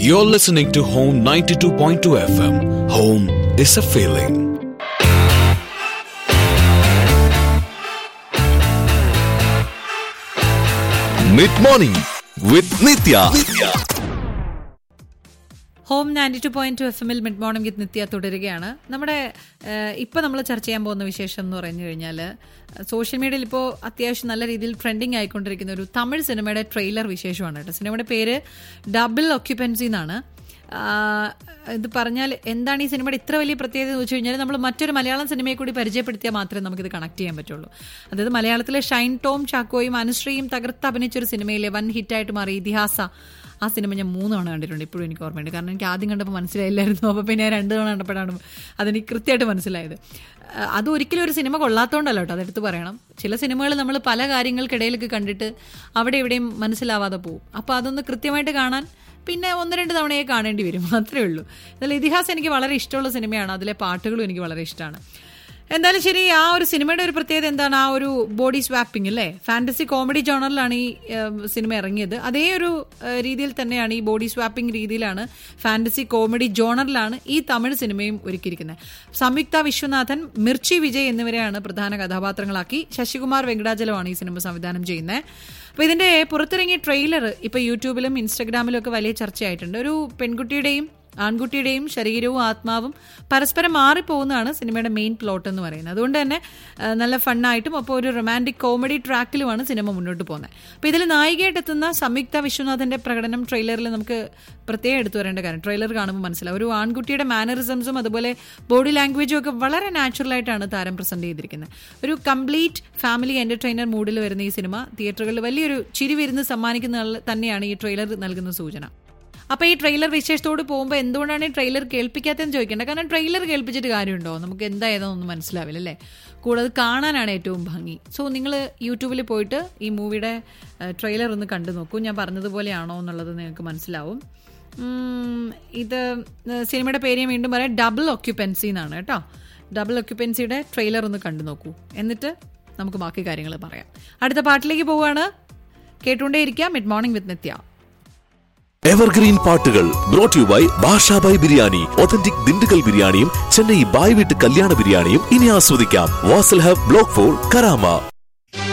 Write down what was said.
You're listening to Home 92.2 FM. Home is a feeling. Mid morning with Nitya. Home ninety two point two F എമ്മിൽ mid morning with Nitya തുടരുകയാണ് നമ്മുടെ ഇപ്പോൾ നമ്മൾ ചർച്ച ചെയ്യാൻ പോകുന്ന വിശേഷം എന്ന് പറഞ്ഞു കഴിഞ്ഞാൽ സോഷ്യൽ മീഡിയയിൽ ഇപ്പോൾ അത്യാവശ്യം നല്ല രീതിയിൽ ട്രെൻഡിങ് ആയിക്കൊണ്ടിരിക്കുന്ന ഒരു തമിഴ് സിനിമയുടെ ട്രെയിലർ വിശേഷമാണ് കേട്ടോ സിനിമയുടെ പേര് ഡബിൾ ഒക്യുപ്പൻസി എന്നാണ് ആഹ് ഇത് പറഞ്ഞാൽ എന്താണ് ഈ സിനിമയുടെ ഇത്ര വലിയ പ്രത്യേകത എന്ന് വെച്ച് കഴിഞ്ഞാൽ നമ്മൾ മറ്റൊരു മലയാളം സിനിമയെ കൂടി പരിചയപ്പെടുത്തിയാൽ മാത്രമേ നമുക്കിത് കണക്ട് ചെയ്യാൻ പറ്റുള്ളൂ അതായത് മലയാളത്തിലെ ഷൈൻ ടോം ചാക്കോയും അനുശ്രീയും തകർത്ത് അഭിനയിച്ച ഒരു സിനിമയിലെ വൻ ഹിറ്റായിട്ട് മാറി ഇതിഹാസ ആ സിനിമ ഞാൻ മൂന്ന് തവണ കണ്ടിട്ടുണ്ട് ഇപ്പോഴും എനിക്ക് ഓർമ്മയുണ്ട് കാരണം എനിക്ക് ആദ്യം കണ്ടപ്പോൾ മനസ്സിലായില്ലായിരുന്നു അപ്പോൾ പിന്നെ ഞാൻ രണ്ട് തവണ കണ്ടപ്പോഴാണ് അതെനിക്ക് കൃത്യമായിട്ട് മനസ്സിലായത് അഹ് അത് ഒരിക്കലും ഒരു സിനിമ കൊള്ളാത്തതുകൊണ്ടല്ല കേട്ടോ അതെടുത്ത് പറയണം ചില സിനിമകൾ നമ്മൾ പല കാര്യങ്ങൾക്കിടയിലൊക്കെ കണ്ടിട്ട് അവിടെ ഇവിടെയും മനസ്സിലാവാതെ പോകും അപ്പോൾ അതൊന്ന് കൃത്യമായിട്ട് കാണാൻ പിന്നെ ഒന്ന് രണ്ട് തവണയെ കാണേണ്ടി വരും അത്രേ ഉള്ളൂ എന്നാലും ഇതിഹാസം എനിക്ക് വളരെ ഇഷ്ടമുള്ള സിനിമയാണ് അതിലെ പാട്ടുകളും എനിക്ക് വളരെ ഇഷ്ടമാണ് എന്തായാലും ശരി ആ ഒരു സിനിമയുടെ ഒരു പ്രത്യേകത എന്താണ് ആ ഒരു ബോഡി സ്വാപ്പിംഗ് അല്ലേ ഫാന്റസി കോമഡി ജോണറിലാണ് ഈ ഏം, സിനിമ ഇറങ്ങിയത് അതേ ഒരു ഏഹ്, രീതിയിൽ തന്നെയാണ് ഈ ബോഡി സ്വാപ്പിംഗ് രീതിയിലാണ് ഫാന്റസി കോമഡി ജോണറിലാണ് ഈ തമിഴ് സിനിമയും ഒരുക്കിയിരിക്കുന്നത് സംയുക്ത വിശ്വനാഥൻ മിർച്ചി വിജയ് എന്നിവരെയാണ് പ്രധാന കഥാപാത്രങ്ങളാക്കി ശശികുമാർ വെങ്കടാചലമാണ് ഈ സിനിമ സംവിധാനം ചെയ്യുന്നത് അപ്പോൾ ഇതിന്റെ പുറത്തിറങ്ങിയ ട്രെയിലർ ഇപ്പോൾ യൂട്യൂബിലും ഇൻസ്റ്റഗ്രാമിലും ഒക്കെ വലിയ ചർച്ചയായിട്ടുണ്ട് ഒരു പെൺകുട്ടിയുടെയും ആൺകുട്ടിയുടെയും ശരീരവും ആത്മാവും പരസ്പരം മാറിപ്പോകുന്നതാണ് സിനിമയുടെ മെയിൻ പ്ലോട്ട് എന്ന് പറയുന്നത് അതുകൊണ്ട് തന്നെ ആ, നല്ല ഫണ്ണായിട്ടും അപ്പോൾ ഒരു റൊമാൻറ്റിക് കോമഡി ട്രാക്കിലുമാണ് സിനിമ മുന്നോട്ട് പോകുന്നത് അപ്പോൾ ഇതിൽ നായികയായിട്ട് എത്തുന്ന സംയുക്ത വിശ്വനാഥന്റെ പ്രകടനം ട്രെയിലറിൽ നമുക്ക് പ്രത്യേകം എടുത്തു വരേണ്ട കാര്യം ട്രെയിലർ കാണുമ്പോൾ മനസ്സിലാവും ഒരു ആൺകുട്ടിയുടെ മാനറിസംസും അതുപോലെ ബോഡി ലാംഗ്വേജും ഒക്കെ വളരെ നാച്ചുറലായിട്ടാണ് താരം പ്രസന്റ് ചെയ്തിരിക്കുന്നത് ഒരു കംപ്ലീറ്റ് ഫാമിലി എന്റർടൈനർ മൂഡിൽ വരുന്ന ഈ സിനിമ തിയേറ്ററുകളിൽ വലിയൊരു ചിരി വരുന്ന് സമ്മാനിക്കുന്ന തന്നെയാണ് ഈ ട്രെയിലർ നൽകുന്ന സൂചന അപ്പൊ ഈ ട്രെയിലർ വിശേഷത്തോട് പോകുമ്പോൾ എന്തുകൊണ്ടാണ് ഈ ട്രെയിലർ കേൾപ്പിക്കാത്തതെന്ന് ചോദിക്കേണ്ടത് കാരണം ട്രെയിലർ കേൾപ്പിച്ചിട്ട് കാര്യമുണ്ടോ നമുക്ക് എന്തായതൊന്നും മനസ്സിലാവില്ല അല്ലേ കൂടാതെ കാണാനാണ് ഏറ്റവും ഭംഗി സോ നിങ്ങൾ യൂട്യൂബിൽ പോയിട്ട് ഈ മൂവിയുടെ ട്രെയിലർ ഒന്ന് കണ്ടു നോക്കൂ ഞാൻ പറഞ്ഞതുപോലെയാണോ എന്നുള്ളത് നിങ്ങൾക്ക് മനസ്സിലാവും ഉം, ഇത് സിനിമയുടെ പേര് ഞാൻ വീണ്ടും പറയാം ഡബിൾ ഒക്യുപ്പൻസി എന്നാണ് കേട്ടോ ഡബിൾ ഒക്യുപ്പൻസിയുടെ ട്രെയിലർ ഒന്ന് കണ്ടു നോക്കൂ എന്നിട്ട് നമുക്ക് ബാക്കി കാര്യങ്ങൾ പറയാം അടുത്ത പാട്ടിലേക്ക് പോവുകയാണ് കേട്ടുകൊണ്ടേയിരിക്കാം mid morning with Nitya evergreen പാട്ടുകൾ brought you by Bashabhai biryani authentic Dindigul ബിരിയാണിയും ചെന്നൈ ബായ് വീട്ട് കല്യാണ ബിരിയാണിയും ഇനി ആസ്വദിക്കാം Vasal hub block four Karama